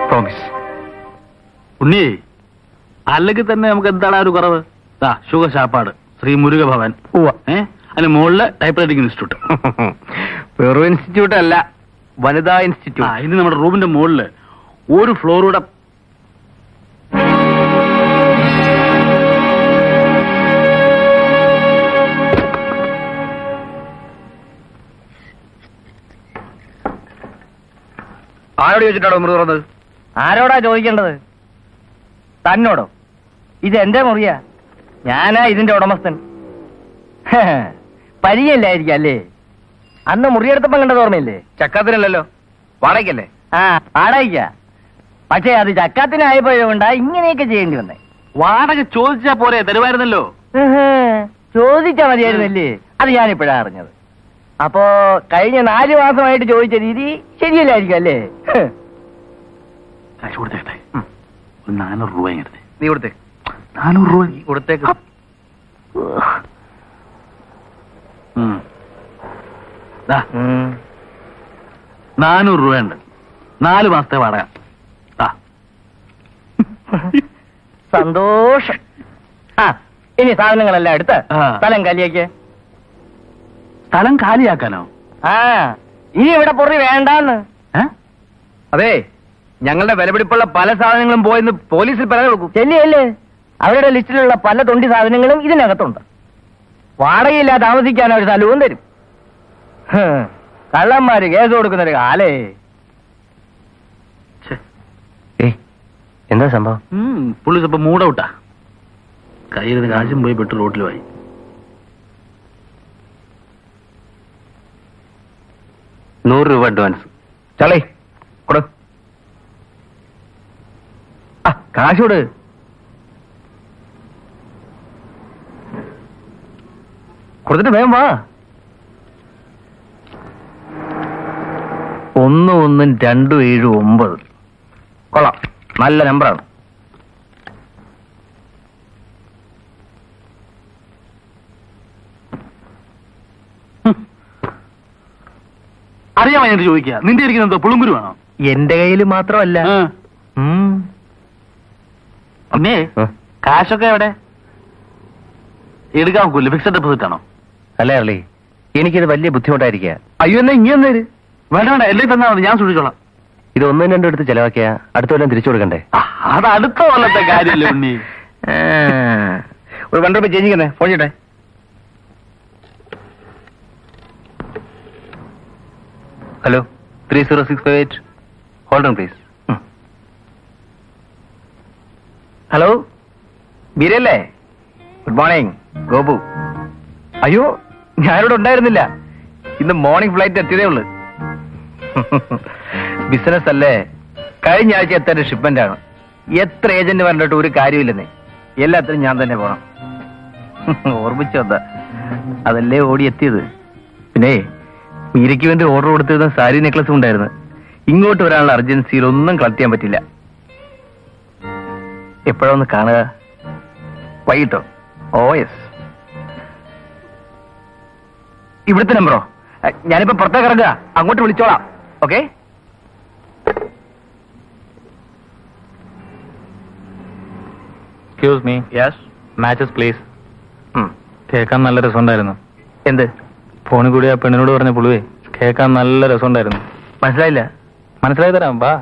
Promise ഉണ്ണി അല്ലെങ്കിൽ തന്നെ നമുക്ക് എന്താണ് ഒരു കുറവ് ദാ ഷുഗർ ശാപ്പാട് ശ്രീ മുരുക ഭവൻ ഏ അതിന് മുകളില് ടൈപ്പ് റൈറ്റിംഗ് ഇൻസ്റ്റിറ്റ്യൂട്ട് വെറും ഇൻസ്റ്റിറ്റ്യൂട്ട് അല്ല വനിതാ ആ ഇൻസ്റ്റിറ്റ്യൂട്ട് ഇനി നമ്മുടെ റൂമിന്റെ മുകളില് ഒരു ഫ്ലോറൂടെ ആരോട് ചോദിച്ചിട്ടാണോ മുറി തുറന്നത് ആരോടാ ചോദിക്കേണ്ടത് തന്നോടോ ഇത് എന്റെ മുറിയാ ഞാനാ ഇതിന്റെ ഉടമസ്ഥൻ ഹേ, പരിചയമില്ലായിരിക്കും അല്ലേ അന്ന് മുറിയെടുത്തപ്പം കണ്ടത് ഓർമ്മയില്ലേ ചക്കാത്തിനല്ലല്ലോ വാടകയ്ക്കല്ലേ ആ വാടകയ്ക്ക പക്ഷേ അത് ചക്കാത്തിനായപ്പോഴുകൊണ്ടാ ഇങ്ങനെയൊക്കെ ചെയ്യേണ്ടി വന്നേ വാടക ചോദിച്ചാ പോരെ തരുമായിരുന്നല്ലോ ഏഹ്, ചോദിച്ചാ മതിയായിരുന്നല്ലേ അത് ഞാനിപ്പോഴാ അറിഞ്ഞത് അപ്പോ കഴിഞ്ഞ നാല് മാസമായിട്ട് ചോദിച്ച രീതി ശരിയല്ലായിരിക്കും അല്ലേ ഹ്. കാശ് കൊടുത്തേട്ടെ ഒരു നാനൂറ് രൂപ എടുത്തേ നീ കൊടുത്തേ നാനൂറ് രൂപ കൊടുത്തേക്ക് ഉം. ദാ, ഉം. നാനൂറ് രൂപയുണ്ട് നാല് മാസത്തെ വാടക ദാ. സന്തോഷം ആ ഇനി സാധനങ്ങളെല്ലാം എടുത്ത് ആ. സ്ഥലം കലിയേക്ക് സ്ഥലം കാലിയാക്കാനോ ആ ഇനി ഇവിടെ പൊറി വേണ്ടാന്ന് ഏ അതെ ഞങ്ങളുടെ വിലപിടിപ്പുള്ള പല സാധനങ്ങളും പോയെന്ന് പോലീസിൽ പരാതി കൊടുക്കും ചെല്ലിയല്ലേ അവരുടെ ലിസ്റ്റിലുള്ള പല തൊണ്ടി സാധനങ്ങളും ഇതിനകത്തുണ്ട് വാടകയില്ലാതെ താമസിക്കാൻ ഒരു സ്ഥലവും തരും ഹ്, കള്ളന്മാര് കേസ് കൊടുക്കുന്നൊരു കാലേ ഛെ. ഏയ് എന്താ സംഭവം ഉം, പുള്ളി ഇപ്പൊ മൂടൗട്ടാ കയ്യിൽ കാശും പോയി പെട്ട് റോട്ടിലുമായി നൂറ് രൂപ അഡ്വാൻസ് ചളേ കൊടു ആ കാശ് കൊടു കൊടുത്തിട്ട് വേഗം വാ ഒന്ന് ഒന്നും രണ്ടും ഏഴും ഒമ്പത് കൊള്ളാം നല്ല നമ്പറാണ് അറിയാൻ വേണ്ടി ചോദിക്കുക നിന്റെ ഇരിക്കുന്നത് എന്തോ പുളുങ്കുരു വേണോ എന്റെ കയ്യിൽ മാത്രമല്ല ഉം. പിന്നെ ആ. കാശൊക്കെ എവിടെ എടുക്കാൻ നോക്കൂല്ലേ ഫിക്സഡ് ഡെപ്പോസിറ്റ് ആണോ അല്ലേ അർലി എനിക്കിത് വലിയ ബുദ്ധിമുട്ടായിരിക്കുക അയ്യോ എന്നാ ഇങ്ങനെ തരും വേണ്ട വേണ്ട എല്ലാം തന്നാ മതി ഞാൻ സൂക്ഷിച്ചോളാം ഇത് ഒന്നും രണ്ടും എടുത്ത് ചെലവാക്കിയ അടുത്ത കൊല്ലം തിരിച്ചു കൊടുക്കണ്ടേ ആ, അത് അടുത്ത കൊല്ലത്തെ കാര്യമല്ലേ ഉണ്ണി ഒരു വൺ റുപ്പി ചേഞ്ച് ചെയ്യുന്നേ ഫോൺ ചെയ്യട്ടെ hello three zero six five eight hold on please hello ബീരല്ലേ ഗുഡ് മോർണിംഗ് ഗോപു അയ്യോ ഞാനിവിടെ ഉണ്ടായിരുന്നില്ല ഇന്ന് മോർണിംഗ് ഫ്ലൈറ്റ് എത്തിയതേ ഉള്ളു ബിസിനസ് അല്ലേ കഴിഞ്ഞ ആഴ്ച എത്തേണ്ട ഷിപ്മെന്റ് ആണ് എത്ര ഏജന്റ് പറഞ്ഞിട്ട് ഒരു കാര്യമില്ലെന്നേ എല്ലാത്തിനും ഞാൻ തന്നെ പോണം ഓർമ്മിച്ചു വന്ന അതല്ലേ ഓടി എത്തിയത് പിന്നെ മീരയ്ക്ക് വേണ്ടി ഓർഡർ കൊടുത്തിരുന്ന സാരി നെക്ലസും ഉണ്ടായിരുന്നു ഇങ്ങോട്ട് വരാനുള്ള അർജൻസിയിൽ ഒന്നും കളക്ട് ചെയ്യാൻ പറ്റില്ല എപ്പോഴാ ഒന്ന് കാണുക വൈകിട്ടോ ഓ യെസ് ഇവിടുത്തെ നമ്പറോ അഹ് ഞാനിപ്പോ പുറത്തേക്ക് ഇറങ്ങുക അങ്ങോട്ട് വിളിച്ചോളാം okay excuse me yes matches please കേൾക്കാൻ നല്ല രസമുണ്ടായിരുന്നു എന്ത് ഫോണിൽ കൂടി ആ പെണ്ണിനോട് പറഞ്ഞ പുളുവേ കേൾക്കാൻ നല്ല രസമുണ്ടായിരുന്നു മനസ്സിലായില്ല മനസ്സിലായി തരാം വാ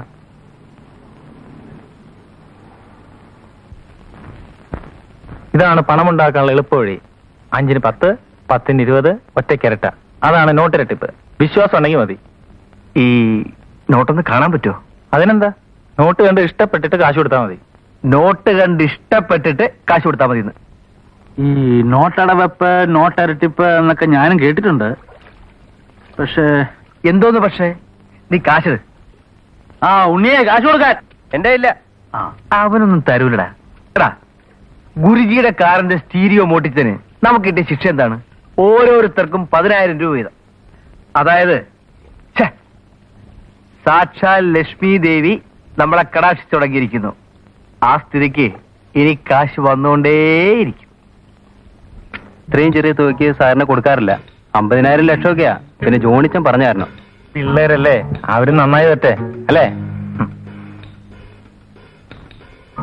ഇതാണ് പണമുണ്ടാക്കാനുള്ള എളുപ്പവഴി അഞ്ചിന് പത്ത് പത്തിന് ഇരുപത് ഒറ്റയ്ക്കിരട്ട അതാണ് നോട്ടിരട്ടിപ്പ് വിശ്വാസം ഉണ്ടെങ്കിൽ മതി ഈ നോട്ടൊന്ന് കാണാൻ പറ്റുമോ അതിനെന്താ നോട്ട് കണ്ട് ഇഷ്ടപ്പെട്ടിട്ട് കാശ് കൊടുത്താൽ മതി നോട്ട് കണ്ട് ഇഷ്ടപ്പെട്ടിട്ട് കാശ് കൊടുത്താൽ മതി ഈ നോട്ടടവെപ്പ് നോട്ടരട്ടിപ്പ് എന്നൊക്കെ ഞാനും കേട്ടിട്ടുണ്ട് പക്ഷേ എന്തോന്ന് പക്ഷേ നീ കാശ് തര്. ആ ഉണ്ണിയെ കാശ് കൊടുക്കാൻ എന്റെ ഇല്ല ആ അവനൊന്നും തരൂലടാ എടാ ഗുരുജിയുടെ കാറിന്റെ സ്റ്റീരിയോ മോട്ടിച്ചതിന് നമുക്ക് കിട്ടിയ ശിക്ഷ എന്താണ് ഓരോരുത്തർക്കും പതിനായിരം രൂപ വീതം അതായത് ഛെ, സാക്ഷാൽ ലക്ഷ്മി ദേവി നമ്മളെ കടാക്ഷിച്ചു തുടങ്ങിയിരിക്കുന്നു ആ സ്ഥിതിക്ക് ഇനി കാശ് വന്നുകൊണ്ടേയിരിക്കും ഇത്രയും ചെറിയ തുകയ്ക്ക് സാറിന് കൊടുക്കാറില്ല അമ്പതിനായിരം ലക്ഷമൊക്കെയാ പിന്നെ ജോണിച്ചൻ പറഞ്ഞു തരണം പിള്ളേരല്ലേ അവര് നന്നായി പറ്റേ അല്ലേ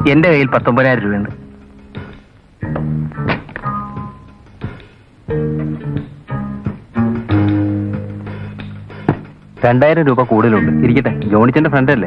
എന്റെ കയ്യിൽ പത്തൊമ്പതിനായിരം രൂപയുണ്ട് രണ്ടായിരം രൂപ കൂടുതലുണ്ട് ഇരിക്കട്ടെ ജോണിച്ചന്റെ ഫ്രണ്ട് അല്ലേ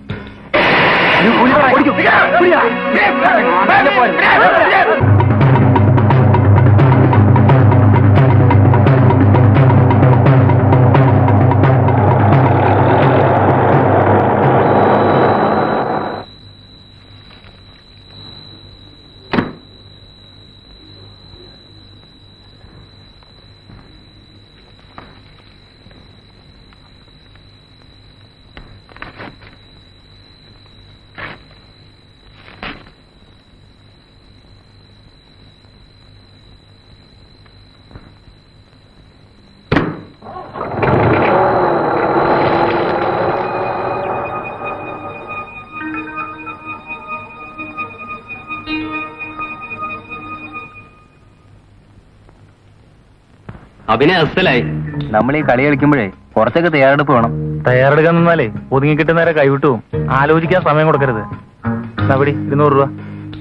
അഭിനയ അസലായി നമ്മൾ ഈ കളി കളിക്കുമ്പോഴേ കുറച്ചൊക്കെ തയ്യാറെടുപ്പ് വേണം തയ്യാറെടുക്കാൻ നിന്നാലേ ഒതുങ്ങി കിട്ടുന്നവരെ കൈവിട്ടു പോകും ആലോചിക്കാൻ സമയം കൊടുക്കരുത് എന്നാ പിടി ഇരുന്നൂറ് രൂപ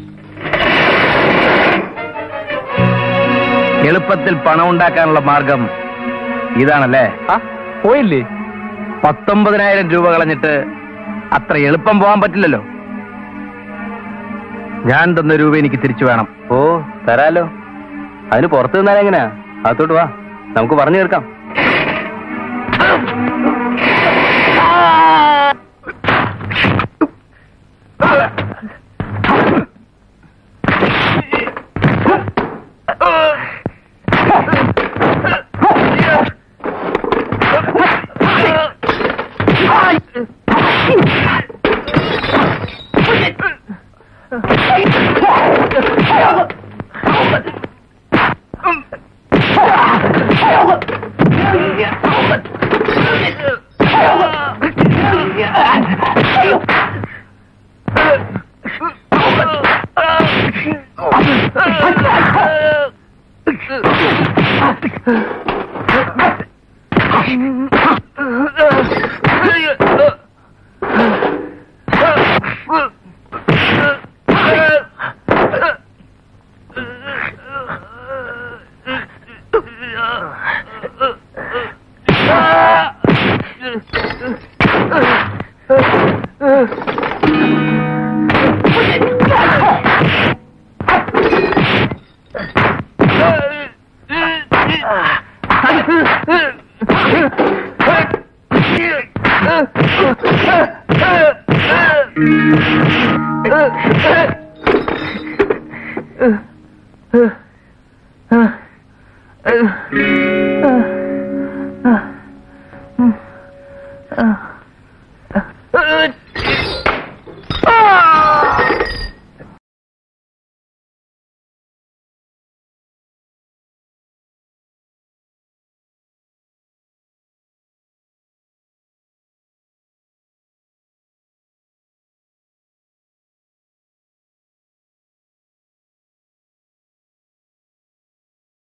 എളുപ്പത്തിൽ പണം ഉണ്ടാക്കാനുള്ള മാർഗം ഇതാണല്ലേ ആ പോയില്ലേ പത്തൊമ്പതിനായിരം രൂപ കളഞ്ഞിട്ട് അത്ര എളുപ്പം പോകാൻ പറ്റില്ലല്ലോ ഞാൻ തന്ന രൂപ എനിക്ക് തിരിച്ചു വേണം ഓ തരാലോ അതിന് പുറത്തു നിന്നാൽ എങ്ങനെയാ അകത്തോട്ട് വാ നമുക്ക് പറഞ്ഞു തീർക്കാം Uh,